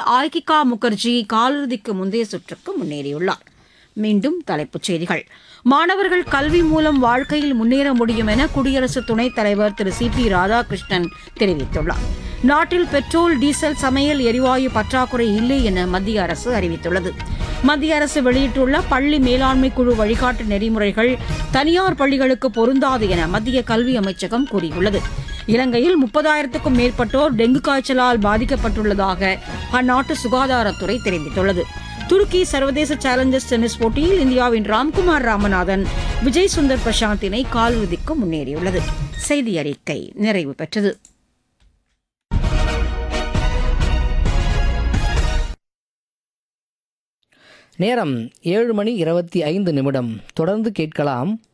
ஆய்கிகா முகர்ஜி காலிறுதிக்கு முந்தைய சுற்றுக்கு முன்னேறியுள்ளார் மீண்டும் தலைப்புச் செய்திகள் மாணவர்கள் கல்வி மூலம் வாழ்க்கையில் முன்னேற முடியும் என குடியரசு துணைத் தலைவர் திரு சி பி ராதாகிருஷ்ணன் தெரிவித்துள்ளார் நாட்டில் பெட்ரோல் டீசல் சமையல் எரிவாயு பற்றாக்குறை இல்லை என மத்திய அரசு அறிவித்துள்ளது மத்திய அரசு வெளியிட்டுள்ள பள்ளி மேலாண்மை குழு வழிகாட்டு நெறிமுறைகள் தனியார் பள்ளிகளுக்கு பொருந்தாது என மத்திய கல்வி அமைச்சகம் கூறியுள்ளது இலங்கையில் முப்பதாயிரத்துக்கும் மேற்பட்டோர் டெங்கு காய்ச்சலால் பாதிக்கப்பட்டுள்ளதாக அந்நாட்டு சுகாதாரத்துறை தெரிவித்துள்ளது துருக்கி சர்வதேச சேலஞ்சர்ஸ் டென்னிஸ் போட்டியில் இந்தியாவின் ராம்குமார் ராமநாதன் விஜய் சுந்தர் பிரசாந்த் இணை காலிறுதிக்கு முன்னேறியுள்ளது செய்தி அறிக்கை நிறைவு பெற்றது நேரம் ஏழு மணி இருபத்தி ஐந்து நிமிடம் தொடர்ந்து கேட்கலாம்